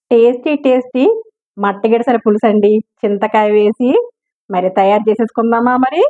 tasty tasty మట్టగిడసల పులుసు అండి చింతకాయ వేసి మరి తయారు చేసేసుకుందామా మరి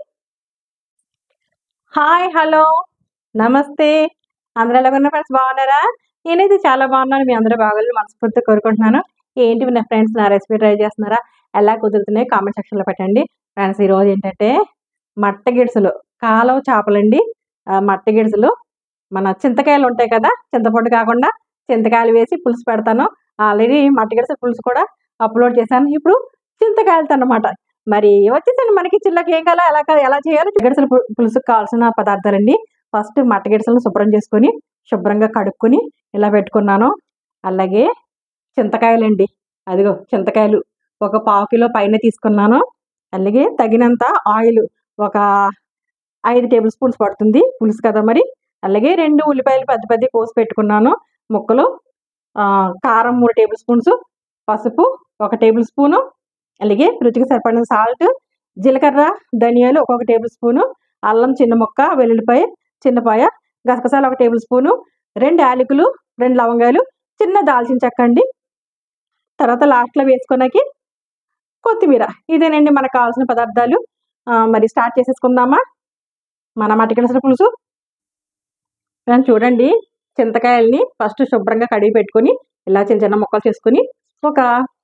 హాయ్ హలో నమస్తే అందరూ ఎలా ఉన్న ఫ్రెండ్స్ బాగున్నారా నేనైతే చాలా బాగున్నాను మీ అందరూ బాగోలేదు మనస్ఫూర్తిగా కోరుకుంటున్నాను ఏంటి నా ఫ్రెండ్స్ నా రెసిపీ ట్రై చేస్తున్నారా ఎలా కుదురుతున్నాయి కామెంట్ సెక్షన్లో పెట్టండి ఫ్రెండ్స్ ఈరోజు ఏంటంటే మట్టగిడుసులు కాలువ చేపలండి ఆ, మట్టగిడుసులు మన చింతకాయలు ఉంటాయి కదా చింతపండు కాకుండా చింతకాయలు వేసి పులుసు పెడతాను ఆల్రెడీ మట్టగిడుసు పులుసు కూడా అప్లోడ్ చేశాను ఇప్పుడు చింతకాయలతో అన్నమాట మరి వచ్చేసండి మనకి చిల్లకి ఏం కావాలో ఎలా కా- ఎలా చేయాలో గిడసల పులుసుకు కావాల్సిన పదార్థాలండి ఫస్ట్ మట్టగిడసలను శుభ్రం చేసుకొని శుభ్రంగా కడుక్కొని ఇలా పెట్టుకున్నాను అలాగే చింతకాయలండి అదిగో చింతకాయలు ఒక పావు కిలో పైన తీసుకున్నాను అలాగే తగినంత ఆయిల్ ఒక ఐదు టేబుల్ స్పూన్స్ పడుతుంది పులుసు కదా మరి అలాగే రెండు ఉల్లిపాయలు పెద్ద పెద్ద కోసి పెట్టుకున్నాను ముక్కలు ఆ, కారం మూడు టేబుల్ స్పూన్స్ పసుపు ఒక టేబుల్ స్పూను అలాగే రుచికి సరిపడిన సాల్ట్ జీలకర్ర ధనియాలు ఒక్కొక్క టేబుల్ స్పూను అల్లం చిన్న ముక్క వెల్లుల్లిపాయ చిన్నపాయ గసగసాలు ఒక టేబుల్ స్పూను రెండు యాలకులు రెండు లవంగాలు చిన్న దాల్చిన చెక్క అండి తర్వాత లాస్ట్లో వేసుకున్నాకి కొత్తిమీర ఇదేనండి మనకు కావాల్సిన పదార్థాలు ఆ, మరి స్టార్ట్ చేసేసుకుందామా మన మటకిలసల పులుసు ఫ్రెండ్స్ చూడండి చింతకాయల్ని ఫస్ట్ శుభ్రంగా కడిగి పెట్టుకొని ఇలా చిన్న చిన్న ముక్కలు చేసుకొని ఒక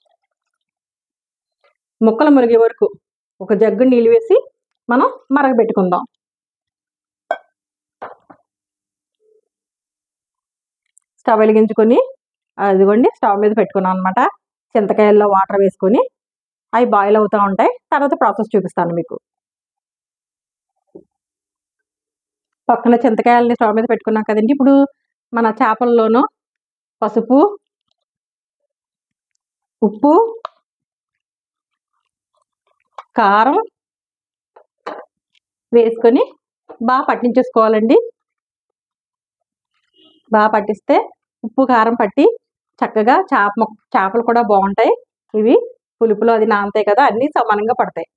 ముక్కలు మురిగే వరకు ఒక జగ్గు నీళ్ళు వేసి మనం మరగబెట్టుకుందాం స్టవ్ వెలిగించుకొని అదిగోండి స్టవ్ మీద పెట్టుకున్నాం అనమాట చింతకాయల్లో వాటర్ వేసుకొని అవి బాయిల్ అవుతూ ఉంటాయి తర్వాత ప్రాసెస్ చూపిస్తాను మీకు పక్కన చింతకాయలని స్టవ్ మీద పెట్టుకున్నాం కదండి ఇప్పుడు మన చేపల్లోనూ పసుపు ఉప్పు కారం వేసుకొని బాగా పట్టించేసుకోవాలండి బాగా పట్టిస్తే ఉప్పు కారం పట్టి చక్కగా చేప మొక్క చేపలు కూడా బాగుంటాయి ఇవి పులుపులో అది నానతాయి కదా అన్నీ సమానంగా పడతాయి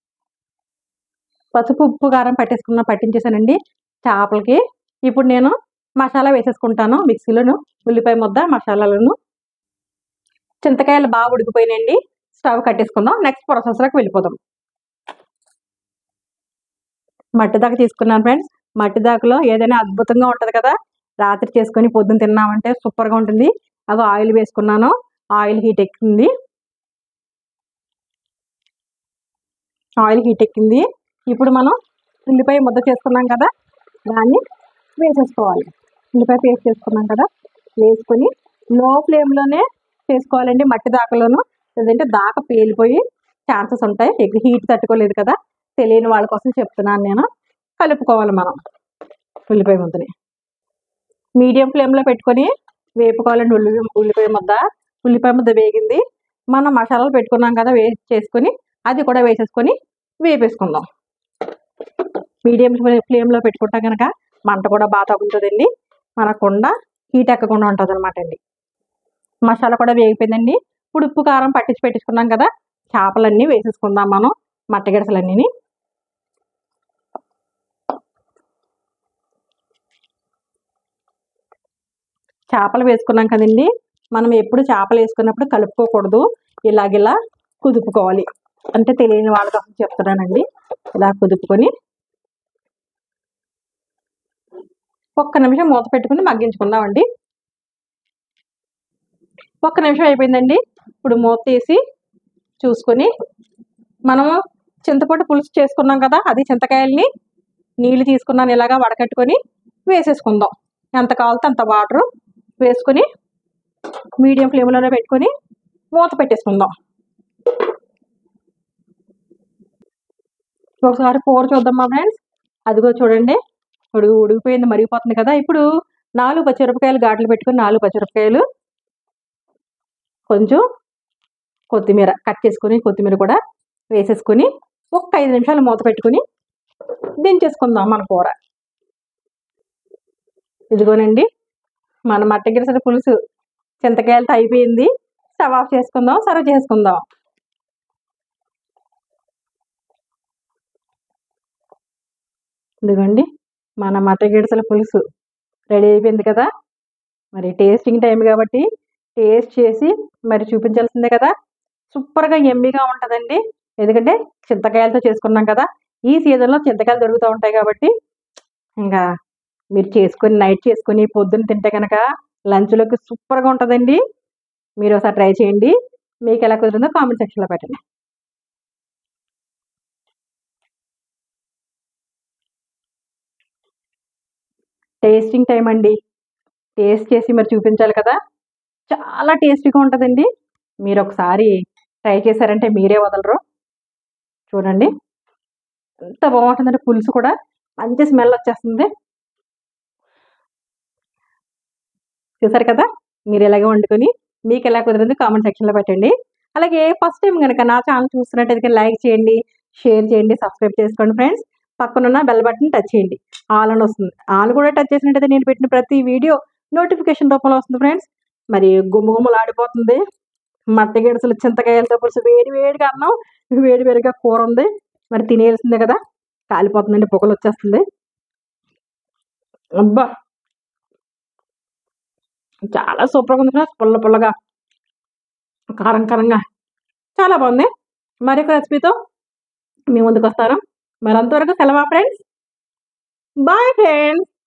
పసుపు ఉప్పు కారం పట్టేసుకున్న పట్టించేసానండి చేపలకి ఇప్పుడు నేను మసాలా వేసేసుకుంటాను మిక్సీలోను ఉల్లిపాయ ముద్ద మసాలాలను చింతకాయలు బాగా ఉడికిపోయినాయండి స్టవ్ కట్టేసుకుందాం నెక్స్ట్ ప్రాసెస్లోకి వెళ్ళిపోదాం మట్టి దాకా తీసుకున్నాను ఫ్రెండ్స్ మట్టి దాకలో ఏదైనా అద్భుతంగా ఉంటుంది కదా రాత్రి చేసుకొని పొద్దున్న తిన్నామంటే సూపర్గా ఉంటుంది అవి ఆయిల్ వేసుకున్నాను ఆయిల్ హీట్ ఎక్కింది ఆయిల్ హీట్ ఎక్కింది ఇప్పుడు మనం ఉల్లిపాయ ముద్ద చేసుకున్నాం కదా దాన్ని వేసేసుకోవాలి ఉల్లిపాయ పేస్ట్ చేసుకున్నాం కదా వేసుకొని లో ఫ్లేమ్లోనే చేసుకోవాలండి మట్టి దాకలోను లేదంటే దాక పేలిపోయి ఛాన్సెస్ ఉంటాయి ఎక్కువ హీట్ తట్టుకోలేదు కదా తెలియని వాళ్ళ కోసం చెప్తున్నాను నేను కలుపుకోవాలి మనం ఉల్లిపాయ ముద్దని మీడియం ఫ్లేమ్లో పెట్టుకొని వేపుకోవాలండి ఉల్లి ఉల్లిపాయ ముద్ద ఉల్లిపాయ ముద్ద వేగింది మనం మసాలాలు పెట్టుకున్నాం కదా వే చేసుకొని అది కూడా వేసేసుకొని వేపేసుకుందాం మీడియం ఫ్లేమ్లో పెట్టుకుంటా కనుక మంట కూడా బాగా తగ్గుతుందండి మన కుండ హీట్ ఎక్కకుండా ఉంటుంది అనమాట అండి మసాలా కూడా వేగిపోయిందండి ఇప్పుడు ఉప్పు కారం పట్టించి పెట్టించుకున్నాం కదా చేపలన్నీ వేసేసుకుందాం మనం మట్టగిడసలన్నీ చేపలు వేసుకున్నాం కదండి మనం ఎప్పుడు చేపలు వేసుకున్నప్పుడు కలుపుకోకూడదు ఇలాగిలా కుదుపుకోవాలి అంటే తెలియని వాళ్ళ కోసం చెప్తున్నానండి ఇలా కుదుపుకొని ఒక్క నిమిషం మూత పెట్టుకుని మగ్గించుకుందామండి ఒక్క నిమిషం అయిపోయిందండి ఇప్పుడు మూత తీసి చూసుకొని మనము చింతపండు పులుసు చేసుకున్నాం కదా అది చింతకాయల్ని నీళ్ళు తీసుకున్నాను ఇలాగా వడకట్టుకొని వేసేసుకుందాం ఎంత కావాలితే అంత వాటర్ వేసుకొని మీడియం ఫ్లేమ్లోనే పెట్టుకొని మూత పెట్టేసుకుందాం ఒకసారి కూర చూద్దాం మా ఫ్రెండ్స్ అదిగో చూడండి ఉడుగు ఉడికిపోయింది మరిగిపోతుంది కదా ఇప్పుడు నాలుగు పచ్చిమిరపకాయలు ఘాట్లు పెట్టుకొని నాలుగు పచ్చిమిరపకాయలు కొంచెం కొత్తిమీర కట్ చేసుకొని కొత్తిమీర కూడా వేసేసుకొని ఒక్క ఐదు నిమిషాలు మూత పెట్టుకొని దించేసుకుందాం మన కూర ఇదిగోనండి మన మట్టగిరిసల పులుసు చింతకాయలతో అయిపోయింది స్టవ్ ఆఫ్ చేసుకుందాం సర్వ్ చేసుకుందాం ఇదిగోండి మన మట్టగిడిసల పులుసు రెడీ అయిపోయింది కదా మరి టేస్టింగ్ టైం కాబట్టి టేస్ట్ చేసి మరి చూపించాల్సిందే కదా సూపర్గా ఎమ్మిగా ఉంటుందండి ఎందుకంటే చింతకాయలతో చేసుకున్నాం కదా ఈ సీజన్లో చింతకాయలు దొరుకుతూ ఉంటాయి కాబట్టి ఇంకా మీరు చేసుకొని నైట్ చేసుకొని పొద్దున్న తింటే కనుక లంచ్లోకి సూపర్గా ఉంటుందండి మీరు ఒకసారి ట్రై చేయండి మీకు ఎలా కుదిరిందో కామెంట్ సెక్షన్లో పెట్టండి టేస్టింగ్ టైం అండి టేస్ట్ చేసి మరి చూపించాలి కదా చాలా టేస్టీగా ఉంటుందండి మీరు ఒకసారి ట్రై చేశారంటే మీరే వదలరు చూడండి ఎంత బాగుంటుందంటే పులుసు కూడా మంచి స్మెల్ వచ్చేస్తుంది చూసారు కదా మీరు ఎలాగ వండుకొని మీకు ఎలా కుదిరింది కామెంట్ సెక్షన్లో పెట్టండి అలాగే ఫస్ట్ టైం కనుక నా ఛానల్ చూస్తున్నట్టయితే లైక్ చేయండి షేర్ చేయండి సబ్స్క్రైబ్ చేసుకోండి ఫ్రెండ్స్ పక్కనున్న బెల్ బటన్ టచ్ చేయండి ఆల్ అని వస్తుంది ఆల్ కూడా టచ్ చేసినట్టయితే నేను పెట్టిన ప్రతి వీడియో నోటిఫికేషన్ రూపంలో వస్తుంది ఫ్రెండ్స్ మరి గుమ్మ గుమ్మలు ఆడిపోతుంది మట్టి గిడసలు చింతకాయలతో పులుసు వేడి వేడిగా అన్నం వేడి వేడిగా కూర ఉంది మరి తినేయాల్సిందే కదా కాలిపోతుందండి పొగలు వచ్చేస్తుంది అబ్బా చాలా సూపర్గా ఉంది ఫ్రెండ్స్ పుల్ల పుల్లగా కారం కారంగా చాలా బాగుంది మరొక రెసిపీతో మీ ముందుకు వస్తాను మరి అంతవరకు సెలవా ఫ్రెండ్స్ బాయ్ ఫ్రెండ్స్